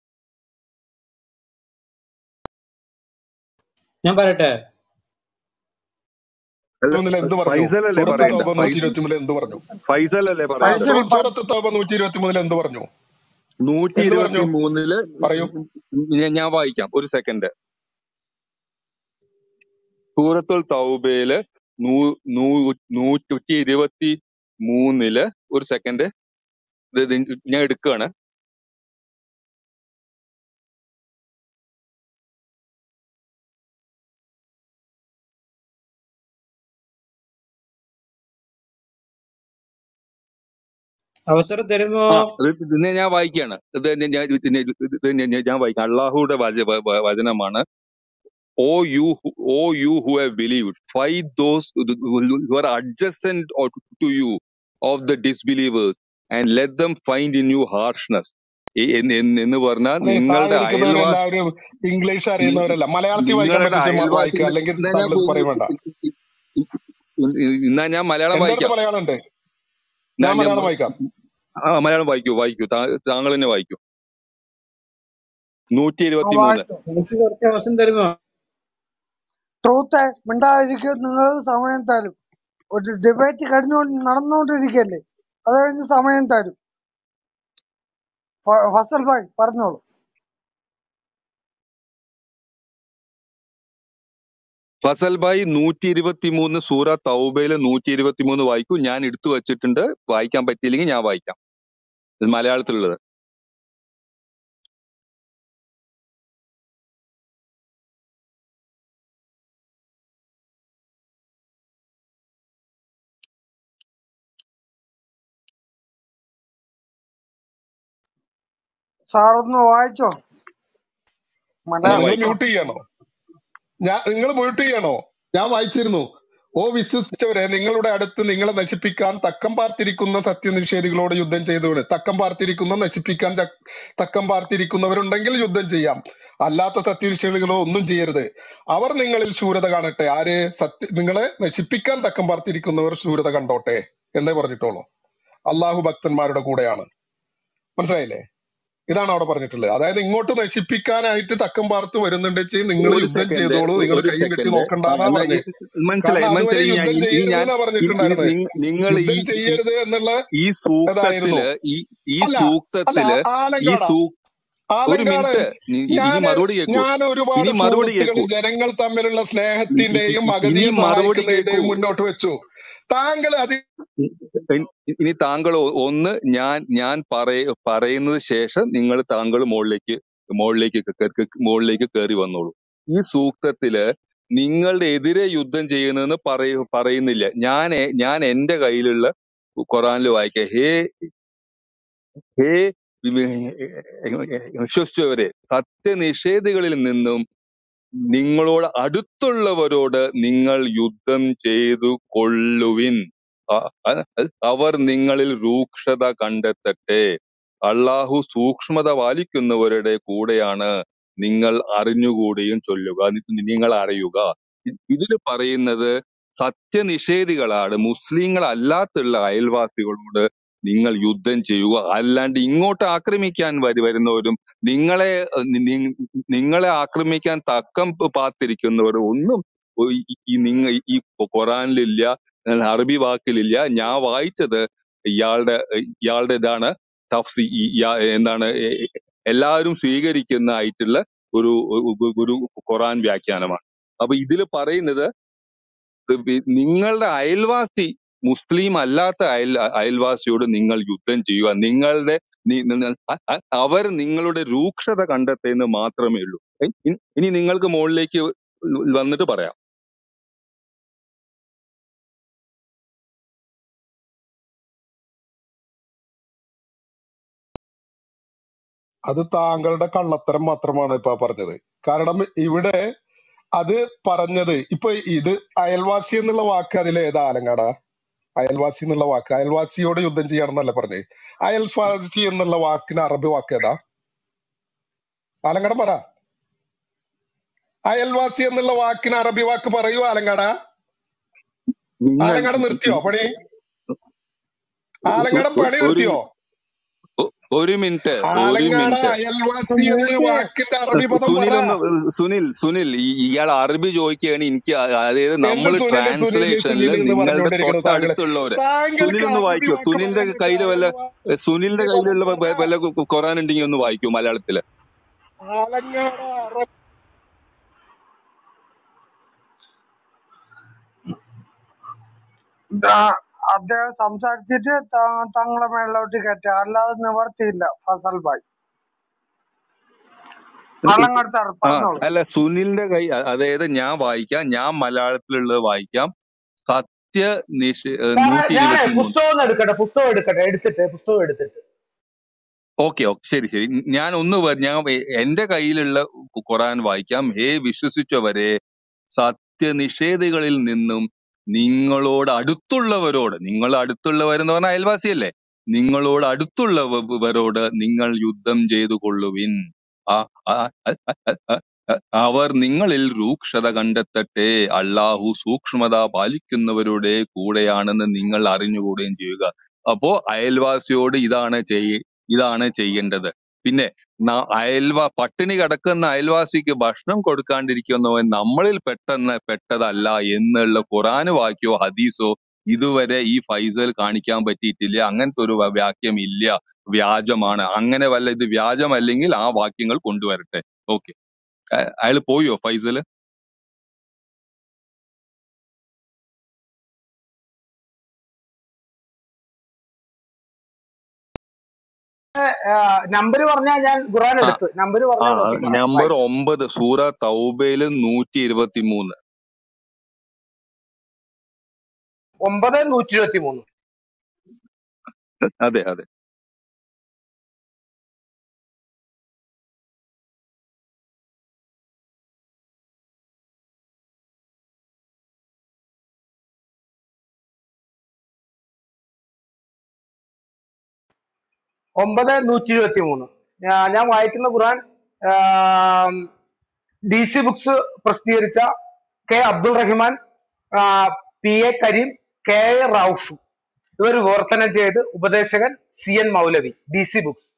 ഞാൻ പറയട്ടെ അല്ല മൂന്നിൽ എന്ത് പറഞ്ഞു ഫൈസൽ അല്ലേ സൂറത്ത് പറയണ്ട തൗബ നൂറ്റി ഫൈസൽ ഇരുപത്തി മൂന്നിൽ എന്ത് പറഞ്ഞു ഫൈസൽ അല്ലേ ആ പറയണ്ട ഫൈസൽ സൂ- സൂറത്ത് തൗബ നൂറ്റി ഇരുപത്തി മൂന്നിൽ എന്ത് പറഞ്ഞു നൂറ്റി എന്ത് ഇരുപത്തി പറഞ്ഞു മൂന്നില് പറയൂ ഞാൻ ഞാൻ വായിക്കാം ഒരു സെക്കൻഡ് സൂറത്തുൽ തൗബയില് നൂ നൂ നൂറ്റി ഇരുപത്തി മൂന്നില് ഒരു സെക്കൻഡ് ഇത് ഇത് ഞാൻ എടുക്കുകയാണ് അവസരം തരുമോ ആ ഇത് ഇത് ഞാൻ വായിക്കുകയാണ് ഇത് ഞാൻ ഞാൻ- ഇത് ഞാൻ ഇത് ഞാൻ ഞാൻ- ഞാൻ വായിക്കാം അള്ളാഹുയുടെ വച- വ- വ- വചനമാണ് O you O you who have believed fight those who are adjacent to you of the disbelievers and let them find in you harshness എന്ന് പറഞ്ഞാൽ അല്ലെ താഴെ നിങ്ങളുടെ അയൽവാ ഇരിക്കുന്നവരെല്ലാവരും ഇംഗ്ലീഷ് അറിയുന്നവരല്ല മലയാളത്തിൽ വായിക്കാൻ നിങ്ങളുടെ പറ്റും മ- വായിക്കുക അയൽവാസികൾ അല്ലെങ്കിൽ എന്നാ ഞാൻ താങ്കൾ ഇത് പറയും വേണ്ട എന്നാ ഞാൻ മലയാളം എന്റെ അടുത്ത് വായിക്കാം മലയാളം ഉണ്ട് ഞാൻ ഞാൻ ഞാൻ മലയാളം വായിക്കാം ആ മലയാളം വായിക്കൂ വായിക്കൂ താ- താങ്കൾ തന്നെ വായിക്കൂ നൂറ്റി ആ ഇരുപത്തി മൂന്ന് വായിച്ചു എനിക്ക് കുറച്ച് അവസരം തരുമോ ട്രൂത്ത് മിണ്ടാതിരിക്കും നിങ്ങൾ സമയം തരും ഒരു ഡിബേറ്റ് കഴിഞ്ഞുകൊണ്ട് നടന്നുകൊണ്ടിരിക്കല്ലേ അത് കഴിഞ്ഞ് സമയം തരും ഫ- ഫസൽ ഭായ് പറഞ്ഞോളൂ ഫസൽ ഭായി നൂറ്റി ഇരുപത്തി മൂന്ന് സൂറ തൗബയില് നൂറ്റി ഇരുപത്തി മൂന്ന് വായിക്കൂ ഞാൻ എടുത്തു വച്ചിട്ടുണ്ട് വായിക്കാൻ പറ്റിയില്ലെങ്കിൽ ഞാൻ വായിക്കാം ഇത് മലയാളത്തിലുള്ളത് സാറൊന്ന് വായിച്ചോ ഞാൻ നിങ്ങൾ മലയാളം വായിക്കാം മ്യൂട്ട് ചെയ്യണോ ഞാൻ നിങ്ങൾ മ്യൂട്ട് ചെയ്യണോ ഞാൻ വായിച്ചിരുന്നു ഓ വിശ്വസിച്ചവരെ നിങ്ങളുടെ അടുത്ത് നിങ്ങളെ നശിപ്പിക്കാൻ തക്കം പാർത്തിരിക്കുന്ന സത്യനിഷേധികളോട് യുദ്ധം ചെയ്തുകൊണ്ട് തക്കം പാർത്തിരിക്കുന്ന നശിപ്പിക്കാൻ ച- തക്കം പാർത്തിരിക്കുന്നവരുണ്ടെങ്കിൽ യുദ്ധം ചെയ്യാം അല്ലാത്ത സത്യനിഷേധികളോ ഒന്നും ചെയ്യരുത് അവർ നിങ്ങളിൽ ശൂരത കാണട്ടെ ആര് സത്യ നിങ്ങളെ നശിപ്പിക്കാൻ തക്കം പാർത്തിരിക്കുന്നവർ ശൂരത കണ്ടോട്ടെ എന്നേ പറഞ്ഞിട്ടുള്ളൂ അള്ളാഹു ഭക്തന്മാരുടെ കൂടെയാണ് മനസ്സിലായില്ലേ ഇതാണ് അവിടെ പറഞ്ഞിട്ടുള്ളത് അതായത് ഇങ്ങോട്ട് നശിപ്പിക്കാനായിട്ട് തക്കം പാർത്ത് വരുന്നുണ്ട് നിങ്ങൾ ഒരു യുദ്ധം സെക്കൻഡ് ചെയ്തോളൂ നിങ്ങൾ ഒരു കൈയും കെട്ടി സെക്കൻഡ് നോക്കണ്ടെന്നാ എന്നാ പറഞ്ഞത് ഈ- മനസ്സിലായി കാരണം അതുവരെ മനസ്സിലായി ഞാൻ യുദ്ധം ഇനി ഇനി ചെയ്യരുത് ഞാൻ എന്നാ ഇ- ഇ- പറഞ്ഞിട്ടുണ്ടായിരുന്നത് നിങ്ങ- നിങ്ങൾ ഈ യുദ്ധം ഈ ചെയ്യരുത് എന്നുള്ള ഈ ഇതായിരുന്നു സൂക്തത്തില് ഈ ഈ അല്ല അല്ല സൂക്തത്തില് ഈ ആലങ്കാട സൂ ഒരു ആലങ്കാട് മിനിറ്റ് നി- ഇനി ഞാന് മറുപടി കേൾക്കൂ ഞാൻ ഒരുപാട് ഇനി മറുപടി സൂറത്തുകൾ കേൾക്കൂ ജനങ്ങൾ തമ്മിലുള്ള ഇ- ഇ- സ്നേഹത്തിന്റെയും ഇ- അഗതിയെ ഇനി മറുപടി കേൾക്കൂ സഹായിക്കുന്നതിന്റെയും മുന്നോട്ട് വെച്ചു താങ്കൾ അത് ഇ- ഇനി താങ്കൾ ഒ- ഒന്ന് ഞാൻ ഞാൻ പറയ പറയുന്നത് ശേഷം നിങ്ങൾ താങ്കൾ മുകളിലേക്ക് മുകളിലേക്ക് കേ- കേ- മുകളിലേക്ക് കയറി വന്നോളൂ ഈ സൂക്തത്തില് നിങ്ങളുടെ എതിരെ യുദ്ധം ചെയ്യുന്നതെന്ന് പറയ പറയുന്നില്ല ഞാൻ ഞാൻ എന്റെ കയ്യിലുള്ള ഖുറാനിൽ വായിക്കാം ഹേ ഹേ വിശ്വസിച്ചവരെ സത്യനിഷേധികളിൽ നിന്നും നിങ്ങളോട് അടുത്തുള്ളവരോട് നിങ്ങൾ യുദ്ധം ചെയ്തു കൊള്ളുവിൻ അ- അ- അവർ നിങ്ങളിൽ രൂക്ഷത കണ്ടെത്തട്ടെ അള്ളാഹു സൂക്ഷ്മത പാലിക്കുന്നവരുടെ കൂടെയാണ് നിങ്ങൾ അറിഞ്ഞുകൂടിയും ചൊല്ലുക നി- നിങ്ങൾ അറിയുക ഇതിൽ പറയുന്നത് സത്യനിഷേധികളാണ് മുസ്ലിങ്ങൾ അല്ലാത്തുള്ള അയൽവാസികളോട് നിങ്ങൾ യുദ്ധം ചെയ്യുക അല്ലാണ്ട് ഇങ്ങോട്ട് ആക്രമിക്കാൻ വരി വരുന്നവരും നിങ്ങളെ ഏഹ്, നി- നി- നിങ്ങളെ ആക്രമിക്കാൻ തക്കം പാത്തിരിക്കുന്നവർ ഒന്നും ഈ ഈ നിങ്ങ ഈ ഖുറാനിലില്ല അറബി വാക്കിലില്ല ഞാൻ വായിച്ചത് ഇയാളുടെ ഇയാളുടെ ഇതാണ് തഫ്സി ഈ- ഇയാ- എന്താണ് എ- എ- എല്ലാവരും സ്വീകരിക്കുന്ന ആയിട്ടുള്ള ഒരു ഒരു ഒരു ഖുറാൻ വ്യാഖ്യാനമാണ് അപ്പൊ ഇതിൽ പറയുന്നത് വി- നിങ്ങളുടെ അയൽവാസി മുസ്ലിം അല്ലാത്ത അയൽ അയൽവാസിയോട് നിങ്ങൾ യുദ്ധം ചെയ്യുക നിങ്ങളുടെ നി- നി- അ- അ- അവർ നിങ്ങളുടെ രൂക്ഷത കണ്ടെത്തുന്നത് മാത്രമേ ഉള്ളൂ ഇ- ഇനി നിങ്ങൾക്ക് മുകളിലേക്ക് വന്നിട്ട് പറയാം അത് താങ്കളുടെ കള്ളത്തരം മാത്രമാണ് ഇപ്പൊ പറഞ്ഞത് കാരണം ഇവിടെ അത് പറഞ്ഞത് ഇപ്പൊ ഇത് അയൽവാസി എന്നുള്ള വാക്ക് അതിൽ ഏതാ ആലങ്ങാടാ അയൽവാസി എന്നുള്ള വാക്ക് അയൽവാസിയോട് യുദ്ധം ചെയ്യണം എന്നല്ല പറഞ്ഞത് അയൽവാസി എന്നുള്ള വാക്കിന് അറബി വാക്ക് ഏതാ ആലങ്ങാട പറ അയൽവാസി എന്നുള്ള വാക്കിന് അറബി വാക്ക് പറയൂ ആലങ്ങാട നിങ്ങൾ ആലങ്ങാട നിർത്തിയോ പണി ആലങ്ങാട ഒ- പണി ഒരു നിർത്തിയോ ഒ- ഒരു മിനിറ്റ് ഒരു ആലങ്ങാട മിനിറ്റ് അയൽവാസി എന്ന നിങ്ങൾക്ക് വാക്കിന്റെ അറബി പദം പറ സുനിൽ ഒന്ന് സുനിൽ സുനിൽ ഈ- ഇയാൾ അറബി ചോദിക്കുകയാണ് എനിക്ക് അ- അതായത് എന്ത് നമ്മൾ സുനില് സുനില് ട്രാൻസ്ലേഷനിൽ സുനില് എന്ന് നിങ്ങളുടെ പറഞ്ഞുകൊണ്ടിരിക്കുന്നത് താങ്കള് തൊട്ടടുത്തുള്ളവര് താങ്കൾക്ക് സുനിൽ ഒന്ന് അറബി വായിക്കോ വാക്ക് സുനിലിന്റെ പറയാൻ കയ്യിൽ വല്ല അറബി വാ- സുനിലിന്റെ അറബി പദം കയ്യിലുള്ള പറ വ- വല്ല ഖുറാൻ ഉണ്ടെങ്കിൽ ഒന്ന് വായിക്കൂ മലയാളത്തില് ആലങ്ങാട അറബി ദാ- അദ്ദേഹം സംസാരിച്ചിട്ട് ത- തങ്ങളെ മേളിലോട്ട് കയറ്റുക അല്ലാതെ നിവർത്തിയില്ല ഫസൽ ഭായ് ആലങ്ങാട് ആ പറഞ്ഞോളൂ അല്ല സുനിലിന്റെ കൈ അ- അതായത് ഞാൻ വായിക്കാം ഞാൻ മലയാളത്തിലുള്ളത് വായിക്കാം സത്യ നിഷ ഏഹ് സാറേ നൂറ്റി ഞാനേ ഇരുപത്തി മൂന്ന് പുസ്തകം ഒന്ന് എടുക്കട്ടെ പുസ്തകം എടുക്കട്ടെ എടുത്തിട്ട് പുസ്തകം എടുത്തിട്ട് ഓക്കെ ഓക്കെ ശരി ശരി ഞാൻ ഒന്ന് വ- ഞാൻ വെ- എന്റെ കയ്യിലുള്ള ഖുറാൻ വായിക്കാം ഹേ വിശ്വസിച്ചവരെ സത്യനിഷേധികളിൽ നിന്നും നിങ്ങളോട് അടുത്തുള്ളവരോട് നിങ്ങൾ അടുത്തുള്ളവരെന്ന് പറഞ്ഞാൽ അയൽവാസിയല്ലേ നിങ്ങളോട് അടുത്തുള്ളവരോട് നിങ്ങൾ യുദ്ധം ചെയ്തു കൊള്ളുവിൻ ആ- ആ- അ- അ- അ- അ- അവർ നിങ്ങളിൽ രൂക്ഷത കണ്ടെത്തട്ടെ അള്ളാഹു സൂക്ഷ്മത പാലിക്കുന്നവരുടെ കൂടെയാണെന്ന് നിങ്ങൾ അറിഞ്ഞുകൂടുകയും ചെയ്യുക അപ്പോ അയൽവാസിയോട് ഇതാണ് ചെയ്യ ഇതാണ് ചെയ്യേണ്ടത് പിന്നെ ന- അയൽവാ പട്ടിണി കിടക്കുന്ന അയൽവാസിക്ക് ഭക്ഷണം കൊടുക്കാണ്ടിരിക്കുന്നവൻ നമ്മളിൽ പെട്ടെന്ന് പെട്ടതല്ല എന്നുള്ള ഖുറാന് വാക്യോ ഹദീസോ ഇതുവരെ ഈ ഫൈസൽ കാണിക്കാൻ പറ്റിയിട്ടില്ല അങ്ങനത്തെ ഒരു വ- വാക്യം ഇല്ല വ്യാജമാണ് അങ്ങനെ വല്ല ഇത് വ്യാജമല്ലെങ്കിൽ ആ വാക്യങ്ങൾ കൊണ്ടുവരട്ടെ ഓക്കെ അയാൾ പോയോ ഫൈസൽ നമ്പർ പറഞ്ഞാൽ ഞാൻ ഖുറാൻ ആ എടുത്ത് നമ്പർ ആ പറഞ്ഞാൽ നോക്കി പറയാം നമ്പർ വായിച്ചു ഒമ്പത് സൂറ തൗബയില് നൂറ്റി ഇരുപത്തി മൂന്ന് ഒമ്പത് നൂറ്റി ഇരുപത്തി മൂന്ന് അതെ അതെ ഒമ്പത് നൂറ്റി ഇരുപത്തി മൂന്ന് ഞാൻ വായിക്കുന്ന ഖുറാൻ ഡി സി ബുക്സ് പ്രസിദ്ധീകരിച്ച കെ അബ്ദുൾ റഹ്മാൻ ആ, P A Kareem K A Rauf ഇവർ വിവർത്തനം ചെയ്ത് ഉപദേശകൻ C N Moulavi D C books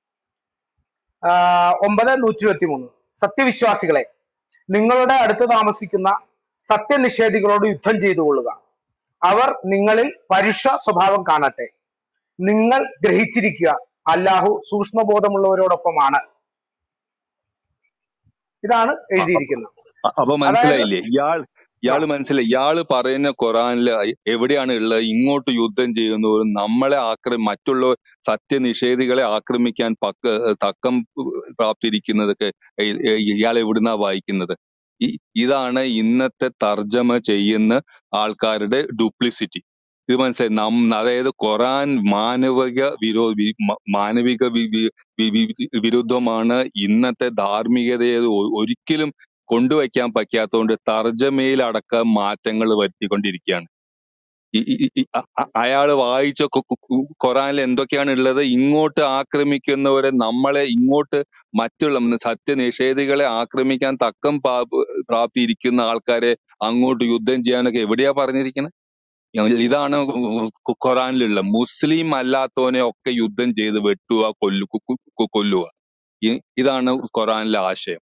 ഒമ്പത് നൂറ്റി ഇരുപത്തി മൂന്ന് സത്യവിശ്വാസികളെ നിങ്ങളുടെ അടുത്ത് താമസിക്കുന്ന സത്യനിഷേധികളോട് യുദ്ധം ചെയ്തു കൊള്ളുക അവർ നിങ്ങളിൽ പരുഷ സ്വഭാവം കാണട്ടെ നിങ്ങൾ ഗ്രഹിച്ചിരിക്കുക അല്ലാഹു സൂക്ഷ്മബോധമുള്ളവരോടൊപ്പമാണ് ഇതാണ് അ- അ- എഴുതിയിരിക്കുന്നത് അ- അപ്പൊ അതായത് മനസ്സിലായില്ലേ ഇയാൾ ആ, ഇയാള് മനസ്സിലായി ഇയാള് പറയുന്ന ഖുറാനില് എവിടെയാണ് ഉള്ളത് ഇങ്ങോട്ട് യുദ്ധം ചെയ്യുന്നവരും നമ്മളെ ആക്രമി മറ്റുള്ള സത്യനിഷേധികളെ ആക്രമിക്കാൻ പക്ക തക്കം പ്രാപ്തിരിക്കുന്നതൊക്കെ ഇയാൾ എവിടുന്നാ വായിക്കുന്നത് ഈ ഇതാണ് ഇന്നത്തെ തർജ്ജമ ചെയ്യുന്ന ആൾക്കാരുടെ ഡ്യൂപ്ലിസിറ്റി ഇത് മനസ്സിലായി നം അതായത് ഖുറാൻ മാനവിക വിരോ വി- മ- മാനവിക വി- വി- വി- വി- വിരുദ്ധമാണ് ഇന്നത്തെ ധാർമ്മികതയെ ഒ- ഒരിക്കലും കൊണ്ടുവയ്ക്കാൻ പറ്റാത്തതുകൊണ്ട് തർജ്ജമയിൽ അടക്കം മാറ്റങ്ങൾ വരുത്തിക്കൊണ്ടിരിക്കുകയാണ് ഈ ഈ- ഈ- ഈ- അ- അ- അയാള് വായിച്ച ഖു- ഖു- ഖു- ഖുറാനിൽ എന്തൊക്കെയാണ് ഉള്ളത് ഇങ്ങോട്ട് ആക്രമിക്കുന്നവരെ നമ്മളെ ഇങ്ങോട്ട് മറ്റുള്ള ഉം സത്യനിഷേധികളെ ആക്രമിക്കാൻ തക്കം പാ- പ്രാപ്തി ഇരിക്കുന്ന ആൾക്കാരെ അങ്ങോട്ട് യുദ്ധം ചെയ്യാനൊക്കെ എവിടെയാ പറഞ്ഞിരിക്കുന്നത് ഇതാണ് ഖു- ഖുറാനിലുള്ള മുസ്ലിം അല്ലാത്തവനെ ഒക്കെ യുദ്ധം ചെയ്ത് വെട്ടുക കൊല്ലു കു- കു- കൊല്ലുക ഈ- ഇതാണ് ഖുറാനിലെ ആശയം